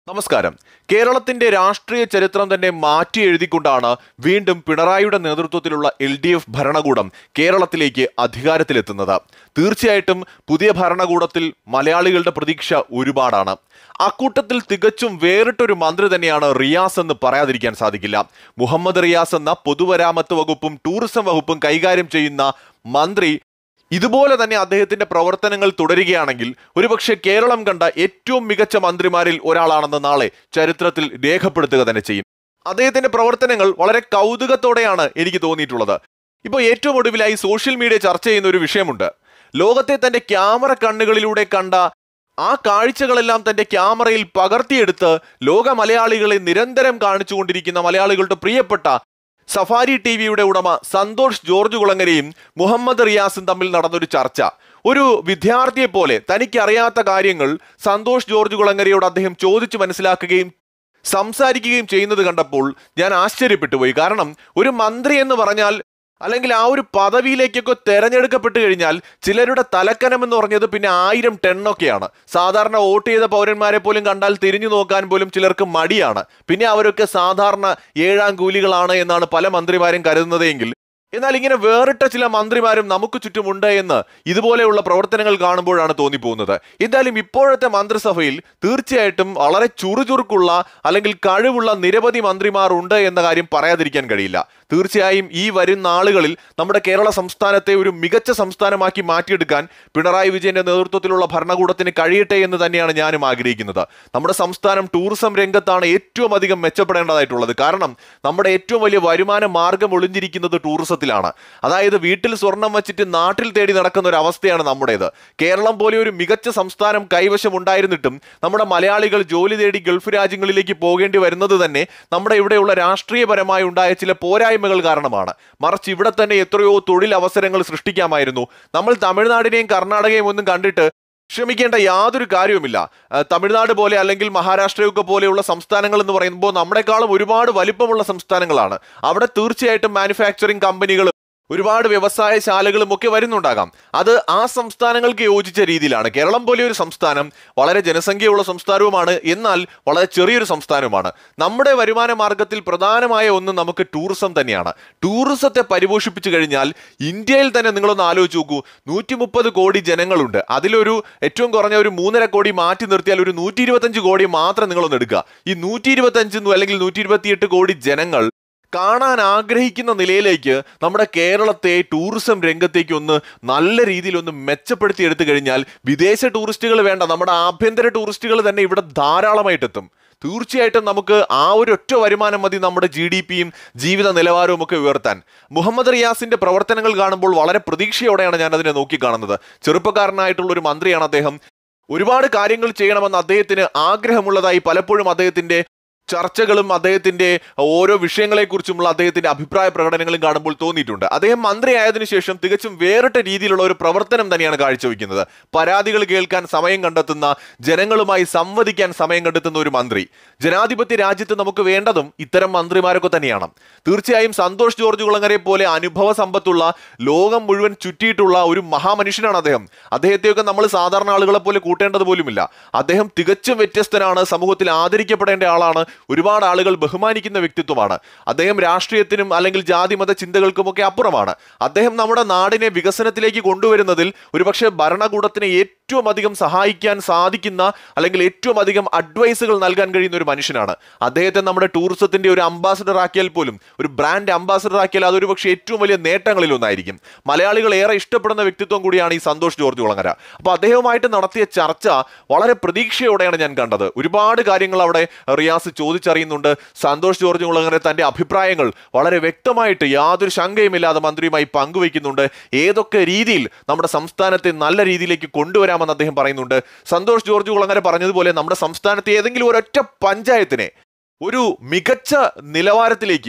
നമസ്കാരം കേരളത്തിന്റെ രാഷ്ട്രീയ ചരിത്രം തന്നെ മാറ്റി എഴുതിക്കൊണ്ടാണ് വീണ്ടും പിണറായിയുടെ നേതൃത്വത്തിലുള്ള എൽ ഡി എഫ് ഭരണകൂടം കേരളത്തിലേക്ക് അധികാരത്തിലെത്തുന്നത് തീർച്ചയായിട്ടും പുതിയ ഭരണകൂടത്തിൽ മലയാളികളുടെ പ്രതീക്ഷ ഒരുപാടാണ് അക്കൂട്ടത്തിൽ തികച്ചും വേറിട്ടൊരു മന്ത്രി തന്നെയാണ് റിയാസ് എന്ന് പറയാതിരിക്കാൻ സാധിക്കില്ല മുഹമ്മദ് റിയാസ് എന്ന പൊതുമരാമത്ത് വകുപ്പും ടൂറിസം വകുപ്പും കൈകാര്യം ചെയ്യുന്ന മന്ത്രി ഇതുപോലെ തന്നെ അദ്ദേഹത്തിന്റെ പ്രവർത്തനങ്ങൾ തുടരുകയാണെങ്കിൽ ഒരുപക്ഷെ കേരളം കണ്ട ഏറ്റവും മികച്ച മന്ത്രിമാരിൽ ഒരാളാണെന്ന് നാളെ ചരിത്രത്തിൽ രേഖപ്പെടുത്തുക തന്നെ ചെയ്യും അദ്ദേഹത്തിന്റെ പ്രവർത്തനങ്ങൾ വളരെ കൗതുകത്തോടെയാണ് എനിക്ക് തോന്നിയിട്ടുള്ളത് ഇപ്പോൾ ഏറ്റവും ഒടുവിലായി സോഷ്യൽ മീഡിയ ചർച്ച ചെയ്യുന്ന ഒരു വിഷയമുണ്ട് ലോകത്തെ തന്റെ ക്യാമറ കണ്ണുകളിലൂടെ കണ്ട ആ കാഴ്ചകളെല്ലാം തന്റെ ക്യാമറയിൽ പകർത്തിയെടുത്ത് ലോക മലയാളികളെ നിരന്തരം കാണിച്ചുകൊണ്ടിരിക്കുന്ന മലയാളികളുടെ പ്രിയപ്പെട്ട സഫാരി ടി വിയുടെ ഉടമ സന്തോഷ് ജോർജ് കുളങ്ങരയും മുഹമ്മദ് റിയാസും തമ്മിൽ നടന്നൊരു ചർച്ച ഒരു വിദ്യാർത്ഥിയെ പോലെ തനിക്കറിയാത്ത കാര്യങ്ങൾ സന്തോഷ് ജോർജ് കുളങ്ങരയോട് അദ്ദേഹം ചോദിച്ചു മനസ്സിലാക്കുകയും സംസാരിക്കുകയും ചെയ്യുന്നത് കണ്ടപ്പോൾ ഞാൻ ആശ്ചര്യപ്പെട്ടു പോയി കാരണം ഒരു മന്ത്രി എന്ന് പറഞ്ഞാൽ അല്ലെങ്കിൽ ആ ഒരു പദവിയിലേക്കൊക്കെ തെരഞ്ഞെടുക്കപ്പെട്ട് കഴിഞ്ഞാൽ ചിലരുടെ തലക്കനം എന്ന് പറഞ്ഞത് പിന്നെ ആയിരം ടെണ്ണൊക്കെയാണ് സാധാരണ വോട്ട് ചെയ്ത പൗരന്മാരെ പോലും കണ്ടാൽ തിരിഞ്ഞു നോക്കാൻ പോലും ചിലർക്ക് മടിയാണ് പിന്നെ അവരൊക്കെ സാധാരണ ഏഴാം കൂലികളാണ് എന്നാണ് പല മന്ത്രിമാരും കരുതുന്നതെങ്കിൽ എന്നാൽ ഇങ്ങനെ വേറിട്ട ചില മന്ത്രിമാരും നമുക്ക് ചുറ്റുമുണ്ട് എന്ന് ഇതുപോലെയുള്ള പ്രവർത്തനങ്ങൾ കാണുമ്പോഴാണ് തോന്നിപ്പോകുന്നത് എന്തായാലും ഇപ്പോഴത്തെ മന്ത്രിസഭയിൽ തീർച്ചയായിട്ടും വളരെ ചുറുചുറുക്കുള്ള അല്ലെങ്കിൽ കഴിവുള്ള നിരവധി മന്ത്രിമാർ ഉണ്ട് എന്ന കാര്യം പറയാതിരിക്കാൻ കഴിയില്ല തീർച്ചയായും ഈ വരുന്ന നാളുകളിൽ നമ്മുടെ കേരള സംസ്ഥാനത്തെ ഒരു മികച്ച സംസ്ഥാനമാക്കി മാറ്റിയെടുക്കാൻ പിണറായി വിജയന്റെ നേതൃത്വത്തിലുള്ള ഭരണകൂടത്തിന് കഴിയട്ടെ എന്ന് തന്നെയാണ് ഞാനും ആഗ്രഹിക്കുന്നത് നമ്മുടെ സംസ്ഥാനം ടൂറിസം രംഗത്താണ് ഏറ്റവും അധികം മെച്ചപ്പെടേണ്ടതായിട്ടുള്ളത് കാരണം നമ്മുടെ ഏറ്റവും വലിയ വരുമാന മാർഗം ഒളിഞ്ഞിരിക്കുന്നത് ടൂറിസത്തിലാണ് അതായത് വീട്ടിൽ സ്വർണം വച്ചിട്ട് നാട്ടിൽ തേടി നടക്കുന്ന ഒരു അവസ്ഥയാണ് നമ്മുടേത് കേരളം പോലെ ഒരു മികച്ച സംസ്ഥാനം കൈവശം ഉണ്ടായിരുന്നിട്ടും നമ്മുടെ മലയാളികൾ ജോലി തേടി ഗൾഫ് രാജ്യങ്ങളിലേക്ക് പോകേണ്ടി വരുന്നത് തന്നെ നമ്മുടെ ഇവിടെയുള്ള രാഷ്ട്രീയപരമായി ഉണ്ടായ ചില പോരായ്മകൾ കാരണമാണ് മറിച്ച് ഇവിടെ തന്നെ എത്രയോ തൊഴിൽ അവസരങ്ങൾ സൃഷ്ടിക്കാമായിരുന്നു നമ്മൾ തമിഴ്നാടിനെയും കർണാടകയും ഒന്നും കണ്ടിട്ട് ക്ഷമിക്കേണ്ട യാതൊരു കാര്യവുമില്ല ആ, തമിഴ്നാട് പോലെ അല്ലെങ്കിൽ മഹാരാഷ്ട്രയൊക്കെ പോലെയുള്ള സംസ്ഥാനങ്ങൾ എന്ന് പറയുമ്പോൾ നമ്മളെക്കാളും ഒരുപാട് വലിപ്പമുള്ള സംസ്ഥാനങ്ങളാണ് അവിടെ തീർച്ചയായിട്ടും മാനുഫാക്ചറിംഗ് കമ്പനികൾ ഒരുപാട് വ്യവസായ ശാലകളും ഒക്കെ വരുന്നുണ്ടാകാം അത് ആ സംസ്ഥാനങ്ങൾക്ക് യോജിച്ച രീതിയിലാണ് കേരളം പോലെ ഒരു സംസ്ഥാനം വളരെ ജനസംഖ്യയുള്ള സംസ്ഥാനവുമാണ് എന്നാൽ വളരെ ചെറിയൊരു സംസ്ഥാനവുമാണ് നമ്മുടെ വരുമാന മാർഗത്തിൽ പ്രധാനമായ ഒന്ന് നമുക്ക് ടൂറിസം തന്നെയാണ് ടൂറിസത്തെ പരിപോഷിപ്പിച്ചു കഴിഞ്ഞാൽ ഇന്ത്യയിൽ തന്നെ നിങ്ങളൊന്ന് ആലോചിച്ച് നോക്കൂ നൂറ്റി മുപ്പത് കോടി ജനങ്ങളുണ്ട് അതിലൊരു ഏറ്റവും കുറഞ്ഞ ഒരു മൂന്നര കോടി മാറ്റി നിർത്തിയാൽ ഒരു നൂറ്റി ഇരുപത്തഞ്ച് കോടി മാത്രം നിങ്ങളൊന്ന് എടുക്കുക ഈ നൂറ്റി ഇരുപത്തഞ്ച് അല്ലെങ്കിൽ നൂറ്റി ഇരുപത്തിയെട്ട് കോടി ജനങ്ങൾ കാണാൻ ആഗ്രഹിക്കുന്ന നിലയിലേക്ക് നമ്മുടെ കേരളത്തെ ടൂറിസം രംഗത്തേക്ക് ഒന്ന് നല്ല രീതിയിൽ ഒന്ന് മെച്ചപ്പെടുത്തി എടുത്തു കഴിഞ്ഞാൽ വിദേശ ടൂറിസ്റ്റുകൾ വേണ്ട നമ്മുടെ ആഭ്യന്തര ടൂറിസ്റ്റുകൾ തന്നെ ഇവിടെ ധാരാളമായിട്ട് എത്തും തീർച്ചയായിട്ടും നമുക്ക് ആ ഒരു ഒറ്റ വരുമാനം മതി നമ്മുടെ ജി ഡി പിയും ജീവിത നിലവാരവും ഒക്കെ ഉയർത്താൻ മുഹമ്മദ് റിയാസിന്റെ പ്രവർത്തനങ്ങൾ കാണുമ്പോൾ വളരെ പ്രതീക്ഷയോടെയാണ് ഞാൻ അതിനെ നോക്കിക്കാണുന്നത് ചെറുപ്പക്കാരനായിട്ടുള്ള ഒരു മന്ത്രിയാണ് അദ്ദേഹം ഒരുപാട് കാര്യങ്ങൾ ചെയ്യണമെന്ന് അദ്ദേഹത്തിന് ആഗ്രഹമുള്ളതായി പലപ്പോഴും അദ്ദേഹത്തിന്റെ ചർച്ചകളും അദ്ദേഹത്തിന്റെ ഓരോ വിഷയങ്ങളെക്കുറിച്ചുമുള്ള അദ്ദേഹത്തിന്റെ അഭിപ്രായ പ്രകടനങ്ങളും കാണുമ്പോൾ തോന്നിയിട്ടുണ്ട് അദ്ദേഹം മന്ത്രിയായതിനു ശേഷം തികച്ചും വേറിട്ട രീതിയിലുള്ള ഒരു പ്രവർത്തനം തന്നെയാണ് കാഴ്ചവെക്കുന്നത് പരാതികൾ കേൾക്കാൻ സമയം കണ്ടെത്തുന്ന ജനങ്ങളുമായി സംവദിക്കാൻ സമയം കണ്ടെത്തുന്ന ഒരു മന്ത്രി ജനാധിപത്യ രാജ്യത്ത് നമുക്ക് വേണ്ടതും ഇത്തരം മന്ത്രിമാരൊക്കെ തന്നെയാണ് തീർച്ചയായും സന്തോഷ് ജോർജ് കുളങ്ങരെ പോലെ അനുഭവ സമ്പത്തുള്ള ലോകം മുഴുവൻ ചുറ്റിയിട്ടുള്ള ഒരു മഹാമനുഷ്യനാണ് അദ്ദേഹം അദ്ദേഹത്തെയൊക്കെ നമ്മൾ സാധാരണ ആളുകളെ പോലെ കൂട്ടേണ്ടത് പോലുമില്ല അദ്ദേഹം തികച്ചും വ്യത്യസ്തനാണ് സമൂഹത്തിൽ ആദരിക്കപ്പെടേണ്ട ആളാണ് ഒരുപാട് ആളുകൾ ബഹുമാനിക്കുന്ന വ്യക്തിത്വമാണ് അദ്ദേഹം രാഷ്ട്രീയത്തിനും അല്ലെങ്കിൽ ജാതി മത ചിന്തകൾക്കുമൊക്കെ അപ്പുറമാണ് അദ്ദേഹം നമ്മുടെ നാടിനെ വികസനത്തിലേക്ക് കൊണ്ടുവരുന്നതിൽ ഒരുപക്ഷെ ഭരണകൂടത്തിനെ ഏറ്റവും അധികം സഹായിക്കാൻ സാധിക്കുന്ന അല്ലെങ്കിൽ ഏറ്റവും അധികം അഡ്വൈസുകൾ നൽകാൻ കഴിയുന്ന ഒരു മനുഷ്യനാണ് അദ്ദേഹത്തെ നമ്മുടെ ടൂറിസത്തിന്റെ ഒരു അംബാസഡർ ആക്കിയാൽ പോലും ഒരു ബ്രാൻഡ് അംബാസഡർ ആക്കിയാൽ അതൊരു പക്ഷേ ഏറ്റവും വലിയ നേട്ടങ്ങളിൽ ഒന്നായിരിക്കും മലയാളികൾ ഏറെ ഇഷ്ടപ്പെടുന്ന വ്യക്തിത്വം കൂടിയാണ് ഈ സന്തോഷ് ജോർജ് കുളങ്ങര അപ്പോൾ അദ്ദേഹവുമായിട്ട് നടത്തിയ ചർച്ച വളരെ പ്രതീക്ഷയോടെയാണ് ഞാൻ കണ്ടത് ഒരുപാട് കാര്യങ്ങൾ അവിടെ റിയാസ് ചോദിച്ചറിയുന്നുണ്ട് സന്തോഷ് ജോർജ് കുളങ്ങര തന്റെ അഭിപ്രായങ്ങൾ വളരെ വ്യക്തമായിട്ട് യാതൊരു ശങ്കയുമില്ലാതെ മന്ത്രിയുമായി പങ്കുവയ്ക്കുന്നുണ്ട് ഏതൊക്കെ രീതിയിൽ നമ്മുടെ സംസ്ഥാനത്തെ നല്ല രീതിയിലേക്ക് കൊണ്ടുവരാമെന്ന് അദ്ദേഹം പറയുന്നുണ്ട് സന്തോഷ് ജോർജ് കുളങ്ങര പറഞ്ഞതുപോലെ നമ്മുടെ സംസ്ഥാനത്തെ ഏതെങ്കിലും ഒരൊറ്റ പഞ്ചായത്തിനെ ഒരു മികച്ച നിലവാരത്തിലേക്ക് ഏറ്റവും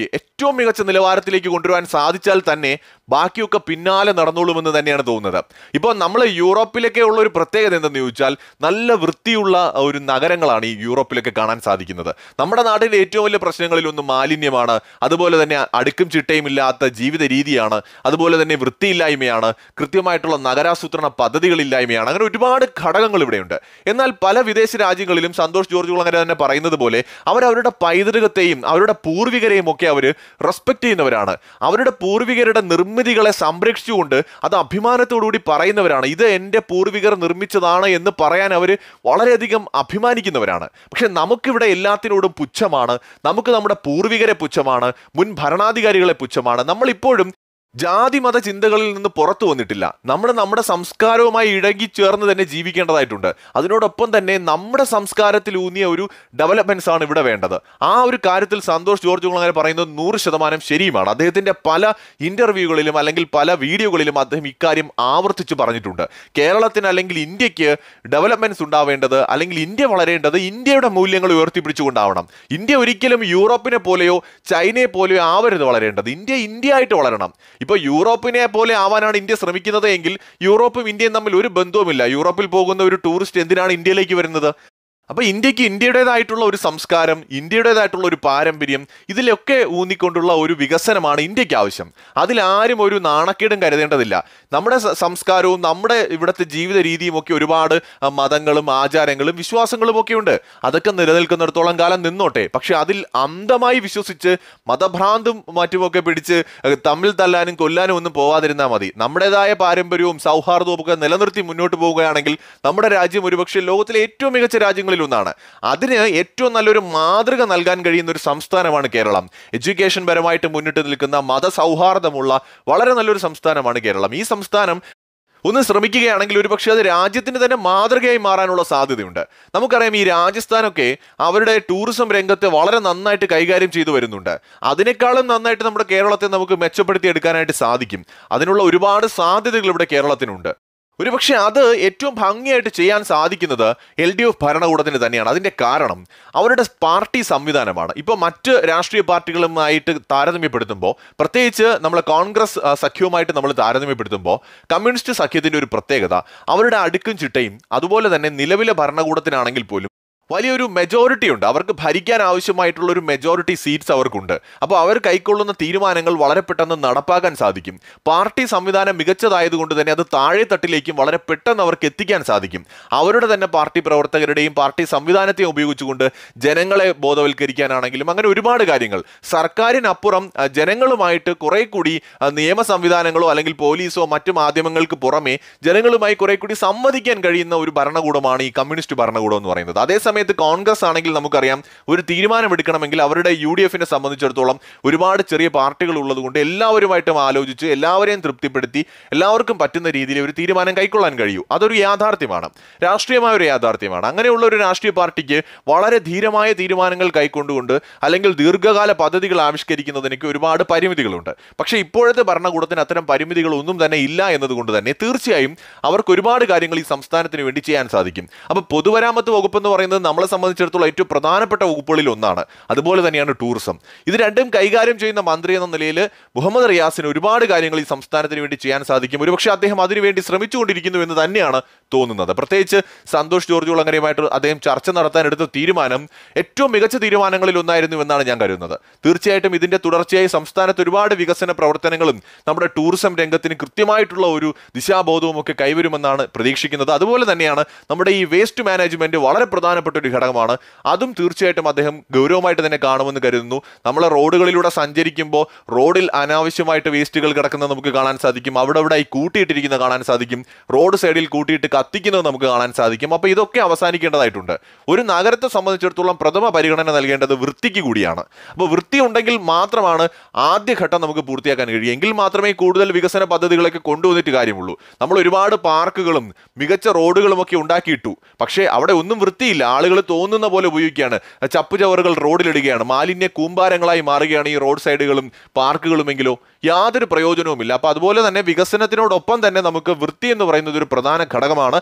ഏറ്റവും മികച്ച നിലവാരത്തിലേക്ക് കൊണ്ടുവരാൻ സാധിച്ചാൽ തന്നെ ബാക്കിയൊക്കെ പിന്നാലെ നടന്നോളുമെന്ന് തന്നെയാണ് തോന്നുന്നത് ഇപ്പോൾ നമ്മൾ യൂറോപ്പിലൊക്കെ ഉള്ള ഒരു പ്രത്യേകത എന്തെന്ന് ചോദിച്ചാൽ നല്ല വൃത്തിയുള്ള ഒരു നഗരങ്ങളാണ് ഈ യൂറോപ്പിലൊക്കെ കാണാൻ സാധിക്കുന്നത് നമ്മുടെ നാട്ടിലെ ഏറ്റവും വലിയ പ്രശ്നങ്ങളിലൊന്ന് മാലിന്യമാണ് അതുപോലെ തന്നെ അടുക്കും ചിട്ടയും ഇല്ലാത്ത ജീവിത രീതിയാണ് അതുപോലെ തന്നെ വൃത്തിയില്ലായ്മയാണ് കൃത്യമായിട്ടുള്ള നഗരാസൂത്രണ പദ്ധതികളില്ലായ്മയാണ് അങ്ങനെ ഒരുപാട് ഘടകങ്ങൾ ഇവിടെയുണ്ട് എന്നാൽ പല വിദേശ രാജ്യങ്ങളിലും സന്തോഷ് ജോർജ് കുളങ്ങര തന്നെ പറയുന്നത് പോലെ അവർ അവരുടെ പൈതൃകത്തെയും അവരുടെ പൂർവികരെയും ഒക്കെ അവർ റെസ്പെക്ട് ചെയ്യുന്നവരാണ് അവരുടെ പൂർവികരുടെ നിർമ്മിതികളെ സംരക്ഷിച്ചുകൊണ്ട് അത് അഭിമാനത്തോടുകൂടി പറയുന്നവരാണ് ഇത് എൻ്റെ പൂർവികർ നിർമ്മിച്ചതാണ് എന്ന് പറയാൻ അവർ വളരെയധികം അഭിമാനിക്കുന്നവരാണ് പക്ഷെ നമുക്കിവിടെ എല്ലാത്തിനോടും പുച്ഛമാണ് നമുക്ക് നമ്മുടെ പൂർവികരെ പുച്ഛമാണ് മുൻ ഭരണാധികാരികളെ പുച്ഛമാണ് നമ്മളിപ്പോഴും ജാതി മത ചിന്തകളിൽ നിന്ന് പുറത്തു വന്നിട്ടില്ല നമ്മൾ നമ്മുടെ സംസ്കാരവുമായി ഇഴകി ചേർന്ന് തന്നെ ജീവിക്കേണ്ടതായിട്ടുണ്ട് അതിനോടൊപ്പം തന്നെ നമ്മുടെ സംസ്കാരത്തിൽ ഊന്നിയ ഒരു ഡെവലപ്മെന്റ്സ് ആണ് ഇവിടെ വേണ്ടത് ആ ഒരു കാര്യത്തിൽ സന്തോഷ് ജോർജ് കുളങ്ങര പറയുന്നത് നൂറ് ശതമാനം ശരിയുമാണ് അദ്ദേഹത്തിന്റെ പല ഇന്റർവ്യൂകളിലും അല്ലെങ്കിൽ പല വീഡിയോകളിലും അദ്ദേഹം ഇക്കാര്യം ആവർത്തിച്ച് പറഞ്ഞിട്ടുണ്ട് കേരളത്തിന് അല്ലെങ്കിൽ ഇന്ത്യക്ക് ഡെവലപ്മെന്റ്സ് ഉണ്ടാവേണ്ടത് അല്ലെങ്കിൽ ഇന്ത്യ വളരേണ്ടത് ഇന്ത്യയുടെ മൂല്യങ്ങൾ ഉയർത്തിപ്പിടിച്ചുകൊണ്ടാവണം ഇന്ത്യ ഒരിക്കലും യൂറോപ്പിനെ പോലെയോ ചൈനയെ പോലെയോ ആവരുത് വളരേണ്ടത് ഇന്ത്യ ഇന്ത്യ ആയിട്ട് വളരണം ഇപ്പോൾ യൂറോപ്പിനെ പോലെ ആവാനാണ് ഇന്ത്യ ശ്രമിക്കുന്നത് എങ്കിൽ യൂറോപ്പും ഇന്ത്യയും തമ്മിൽ ഒരു ബന്ധവുമില്ല യൂറോപ്പിൽ പോകുന്ന ഒരു ടൂറിസ്റ്റ് എന്തിനാണ് ഇന്ത്യയിലേക്ക് വരുന്നത് അപ്പൊ ഇന്ത്യക്ക് ഇന്ത്യയുടേതായിട്ടുള്ള ഒരു സംസ്കാരം ഇന്ത്യയുടേതായിട്ടുള്ള ഒരു പാരമ്പര്യം ഇതിലൊക്കെ ഊന്നിക്കൊണ്ടുള്ള ഒരു വികസനമാണ് ഇന്ത്യക്ക് ആവശ്യം അതിലാരും ഒരു നാണക്കേടും കരുതേണ്ടതില്ല നമ്മുടെ സ- സംസ്കാരവും നമ്മുടെ ഇവിടുത്തെ ജീവിത രീതിയും ഒക്കെ ഒരുപാട് ആ, മതങ്ങളും ആചാരങ്ങളും വിശ്വാസങ്ങളും ഒക്കെ ഉണ്ട് അതൊക്കെ നിലനിൽക്കുന്നിടത്തോളം കാലം നിന്നോട്ടെ പക്ഷെ അതിൽ അന്ധമായി വിശ്വസിച്ച് മതഭ്രാന്തും മറ്റുമൊക്കെ പിടിച്ച് ഏഹ്, തമ്മിൽ തല്ലാനും കൊല്ലാനും ഒന്നും പോവാതിരുന്നാൽ മതി നമ്മുടേതായ പാരമ്പര്യവും സൗഹാർദ്ദവും ഒക്കെ നിലനിർത്തി മുന്നോട്ട് പോവുകയാണെങ്കിൽ നമ്മുടെ രാജ്യം ഒരുപക്ഷെ ലോകത്തിലെ ഏറ്റവും മികച്ച രാജ്യങ്ങളിൽ ഒന്നാണ് അതിന് ഏറ്റവും നല്ലൊരു മാതൃക നൽകാൻ കഴിയുന്ന ഒരു സംസ്ഥാനമാണ് കേരളം എഡ്യൂക്കേഷൻ പരമായിട്ട് മുന്നിട്ട് നിൽക്കുന്ന മതസൗഹാർദ്ദമുള്ള വളരെ നല്ലൊരു സംസ്ഥാനമാണ് കേരളം ഈ സംസ്ഥാനം ഒന്ന് ശ്രമിക്കുകയാണെങ്കിൽ ഒരുപക്ഷെ അത് രാജ്യത്തിന് തന്നെ മാതൃകയായി മാറാനുള്ള സാധ്യതയുണ്ട് നമുക്കറിയാം ഈ രാജസ്ഥാനൊക്കെ അവരുടെ ടൂറിസം രംഗത്തെ വളരെ നന്നായിട്ട് കൈകാര്യം ചെയ്തു വരുന്നുണ്ട് അതിനേക്കാളും നന്നായിട്ട് നമ്മുടെ കേരളത്തെ നമുക്ക് മെച്ചപ്പെടുത്തി എടുക്കാനായിട്ട് സാധിക്കും അതിനുള്ള ഒരുപാട് സാധ്യതകൾ ഇവിടെ കേരളത്തിനുണ്ട് ഒരുപക്ഷെ അത് ഏറ്റവും ഭംഗിയായിട്ട് ചെയ്യാൻ സാധിക്കുന്നത് എൽ ഡി എഫ് ഭരണകൂടത്തിന് തന്നെയാണ് അതിന്റെ കാരണം അവരുടെ പാർട്ടി സംവിധാനമാണ് ഇപ്പോൾ മറ്റ് രാഷ്ട്രീയ പാർട്ടികളുമായിട്ട് താരതമ്യപ്പെടുത്തുമ്പോൾ പ്രത്യേകിച്ച് നമ്മൾ കോൺഗ്രസ് ആ, സഖ്യവുമായിട്ട് നമ്മൾ താരതമ്യപ്പെടുത്തുമ്പോൾ കമ്മ്യൂണിസ്റ്റ് സഖ്യത്തിന്റെ ഒരു പ്രത്യേകത അവരുടെ അടുക്കും ചിട്ടയും അതുപോലെ തന്നെ നിലവിലെ ഭരണകൂടത്തിനാണെങ്കിൽ പോലും വലിയൊരു മെജോറിറ്റി ഉണ്ട് അവർക്ക് ഭരിക്കാൻ ആവശ്യമായിട്ടുള്ള ഒരു മെജോറിറ്റി സീറ്റ്സ് അവർക്കുണ്ട് അപ്പോൾ അവർ കൈക്കൊള്ളുന്ന തീരുമാനങ്ങൾ വളരെ പെട്ടെന്ന് നടപ്പാക്കാൻ സാധിക്കും പാർട്ടി സംവിധാനം മികച്ചതായതുകൊണ്ട് തന്നെ അത് താഴെ തട്ടിലേക്കും വളരെ പെട്ടെന്ന് അവർക്ക് എത്തിക്കാൻ സാധിക്കും അവരുടെ തന്നെ പാർട്ടി പ്രവർത്തകരുടെയും പാർട്ടി സംവിധാനത്തെയും ഉപയോഗിച്ചുകൊണ്ട് ജനങ്ങളെ ബോധവൽക്കരിക്കാനാണെങ്കിലും അങ്ങനെ ഒരുപാട് കാര്യങ്ങൾ സർക്കാരിനപ്പുറം ആ, ജനങ്ങളുമായിട്ട് കുറെ കൂടി ആ, നിയമ സംവിധാനങ്ങളോ അല്ലെങ്കിൽ പോലീസോ മറ്റു മാധ്യമങ്ങൾക്ക് പുറമെ ജനങ്ങളുമായി കുറെ കൂടി സംവദിക്കാൻ കഴിയുന്ന ഒരു ഭരണകൂടമാണ് ഈ കമ്മ്യൂണിസ്റ്റ് ഭരണകൂടം എന്ന് പറയുന്നത് അതേസമയത്ത് കോൺഗ്രസ് ആണെങ്കിൽ നമുക്കറിയാം ഒരു തീരുമാനമെടുക്കണമെങ്കിൽ അവരുടെ യു ഡി എഫിനെ സംബന്ധിച്ചിടത്തോളം ഒരുപാട് ചെറിയ പാർട്ടികൾ ഉള്ളതുകൊണ്ട് എല്ലാവരുമായിട്ടും ആലോചിച്ച് എല്ലാവരെയും തൃപ്തിപ്പെടുത്തി എല്ലാവർക്കും പറ്റുന്ന രീതിയിൽ ഒരു തീരുമാനം കൈക്കൊള്ളാൻ കഴിയൂ അതൊരു യാഥാർത്ഥ്യമാണ് രാഷ്ട്രീയമായ ഒരു യാഥാർത്ഥ്യമാണ് അങ്ങനെയുള്ള ഒരു രാഷ്ട്രീയ പാർട്ടിക്ക് വളരെ ധീരമായ തീരുമാനങ്ങൾ കൈക്കൊണ്ടുകൊണ്ട് അല്ലെങ്കിൽ ദീർഘകാല പദ്ധതികൾ ആവിഷ്കരിക്കുന്നതിനൊക്കെ ഒരുപാട് പരിമിതികളുണ്ട് പക്ഷേ ഇപ്പോഴത്തെ ഭരണകൂടത്തിന് അത്തരം പരിമിതികൾ ഒന്നും തന്നെ ഇല്ല എന്നതുകൊണ്ട് തന്നെ തീർച്ചയായും അവർക്ക് ഒരുപാട് കാര്യങ്ങൾ ഈ സംസ്ഥാനത്തിന് വേണ്ടി ചെയ്യാൻ സാധിക്കും അപ്പോൾ പൊതുമരാമത്ത് വകുപ്പ് എന്ന് പറയുന്നത് നമ്മളെ സംബന്ധിച്ചിടത്തോളം ഏറ്റവും പ്രധാനപ്പെട്ട വകുപ്പുകളിൽ ഒന്നാണ് അതുപോലെ തന്നെയാണ് ടൂറിസം ഇത് രണ്ടും കൈകാര്യം ചെയ്യുന്ന മന്ത്രി എന്ന നിലയിൽ മുഹമ്മദ് റിയാസിന് ഒരുപാട് കാര്യങ്ങൾ ഈ സംസ്ഥാനത്തിന് വേണ്ടി ചെയ്യാൻ സാധിക്കും ഒരുപക്ഷെ അദ്ദേഹം അതിനുവേണ്ടി ശ്രമിച്ചുകൊണ്ടിരിക്കുന്നു എന്ന് തന്നെയാണ് തോന്നുന്നത് പ്രത്യേകിച്ച് സന്തോഷ് ജോർജ് കുളങ്ങരയുമായിട്ട് അദ്ദേഹം ചർച്ച നടത്താൻ എടുത്ത തീരുമാനം ഏറ്റവും മികച്ച തീരുമാനങ്ങളിൽ ഒന്നായിരുന്നു എന്നാണ് ഞാൻ കരുതുന്നത് തീർച്ചയായിട്ടും ഇതിന്റെ തുടർച്ചയായി സംസ്ഥാനത്ത് ഒരുപാട് വികസന പ്രവർത്തനങ്ങളും നമ്മുടെ ടൂറിസം രംഗത്തിന് കൃത്യമായിട്ടുള്ള ഒരു ദിശാബോധവും ഒക്കെ കൈവരുമെന്നാണ് പ്രതീക്ഷിക്കുന്നത് അതുപോലെ തന്നെയാണ് നമ്മുടെ ഈ വേസ്റ്റ് മാനേജ്മെന്റ് വളരെ പ്രധാനപ്പെട്ട ഒരു ഘടകമാണ് അതും തീർച്ചയായിട്ടും അദ്ദേഹം ഗൗരവമായിട്ട് തന്നെ കാണുമെന്ന് കരുതുന്നു നമ്മളെ റോഡുകളിലൂടെ സഞ്ചരിക്കുമ്പോൾ റോഡിൽ അനാവശ്യമായിട്ട് വേസ്റ്റുകൾ കിടക്കുന്നത് നമുക്ക് കാണാൻ സാധിക്കും അവിടെ ഇവിടെ ഈ കൂട്ടിയിട്ടിരിക്കുന്നത് കാണാൻ സാധിക്കും റോഡ് സൈഡിൽ കൂട്ടിയിട്ട് കത്തിക്കുന്നത് നമുക്ക് കാണാൻ സാധിക്കും അപ്പോൾ ഇതൊക്കെ അവസാനിക്കേണ്ടതായിട്ടുണ്ട് ഒരു നഗരത്തെ സംബന്ധിച്ചിടത്തോളം പ്രഥമ പരിഗണന നൽകേണ്ടത് വൃത്തിക്ക് കൂടിയാണ് അപ്പോൾ വൃത്തി ഉണ്ടെങ്കിൽ മാത്രമാണ് ആദ്യഘട്ടം നമുക്ക് പൂർത്തിയാക്കാൻ കഴിയും എങ്കിൽ മാത്രമേ കൂടുതൽ വികസന പദ്ധതികളൊക്കെ കൊണ്ടുവന്നിട്ട് കാര്യമുള്ളൂ നമ്മൾ ഒരുപാട് പാർക്കുകളും മികച്ച റോഡുകളും ഒക്കെ ഉണ്ടാക്കിയിട്ടു പക്ഷേ അവിടെ ഒന്നും വൃത്തിയില്ല ആളുകൾ തോന്നുന്ന പോലെ ഉപയോഗിക്കുകയാണ് ചപ്പുചവറുകൾ റോഡിലിടുകയാണ് മാലിന്യ കൂമ്പാരങ്ങളായി മാറുകയാണ് ഈ റോഡ് സൈഡുകളും പാർക്കുകളുമെങ്കിലോ യാതൊരു പ്രയോജനവുമില്ല അപ്പൊ അതുപോലെ തന്നെ വികസനത്തിനോടൊപ്പം തന്നെ നമുക്ക് വൃത്തി എന്ന് പറയുന്നത് ഒരു പ്രധാന ഘടകമാണ്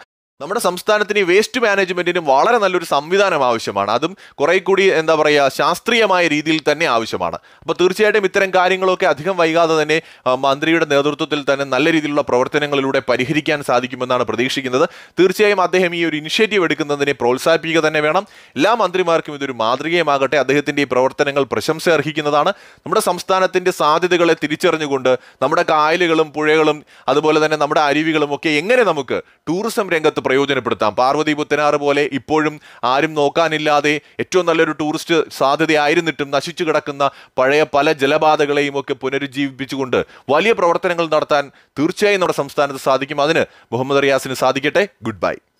നമ്മുടെ സംസ്ഥാനത്തിന് ഈ വേസ്റ്റ് മാനേജ്മെന്റിനും വളരെ നല്ലൊരു സംവിധാനം ആവശ്യമാണ് അതും കുറെ കൂടി എന്താ പറയുക ശാസ്ത്രീയമായ രീതിയിൽ തന്നെ ആവശ്യമാണ് അപ്പോൾ തീർച്ചയായിട്ടും ഇത്തരം കാര്യങ്ങളൊക്കെ അധികം വൈകാതെ തന്നെ ആ, മന്ത്രിയുടെ നേതൃത്വത്തിൽ തന്നെ നല്ല രീതിയിലുള്ള പ്രവർത്തനങ്ങളിലൂടെ പരിഹരിക്കാൻ സാധിക്കുമെന്നാണ് പ്രതീക്ഷിക്കുന്നത് തീർച്ചയായും അദ്ദേഹം ഈ ഒരു ഇനിഷ്യേറ്റീവ് എടുക്കുന്നതിനെ പ്രോത്സാഹിപ്പിക്കുക തന്നെ വേണം എല്ലാ മന്ത്രിമാർക്കും ഇതൊരു മാതൃകയുമാകട്ടെ അദ്ദേഹത്തിന്റെ ഈ പ്രവർത്തനങ്ങൾ പ്രശംസ അർഹിക്കുന്നതാണ് നമ്മുടെ സംസ്ഥാനത്തിന്റെ സാധ്യതകളെ തിരിച്ചറിഞ്ഞുകൊണ്ട് നമ്മുടെ കായലുകളും പുഴകളും അതുപോലെ തന്നെ നമ്മുടെ അരുവികളും ഒക്കെ എങ്ങനെ നമുക്ക് ടൂറിസം രംഗത്ത് പ്രയോജനപ്പെടുത്താം പാർവതി പുത്തനാറ് പോലെ ഇപ്പോഴും ആരും നോക്കാനില്ലാതെ ഏറ്റവും നല്ലൊരു ടൂറിസ്റ്റ് സാധ്യതയായിരുന്നിട്ടും നശിച്ചു കിടക്കുന്ന പഴയ പല ജലപാതകളെയും ഒക്കെ പുനരുജ്ജീവിപ്പിച്ചുകൊണ്ട് വലിയ പ്രവർത്തനങ്ങൾ നടത്താൻ തീർച്ചയായും നമ്മുടെ സംസ്ഥാനത്ത് സാധിക്കും അതിന് മുഹമ്മദ് റിയാസിന് സാധിക്കട്ടെ ഗുഡ് ബൈ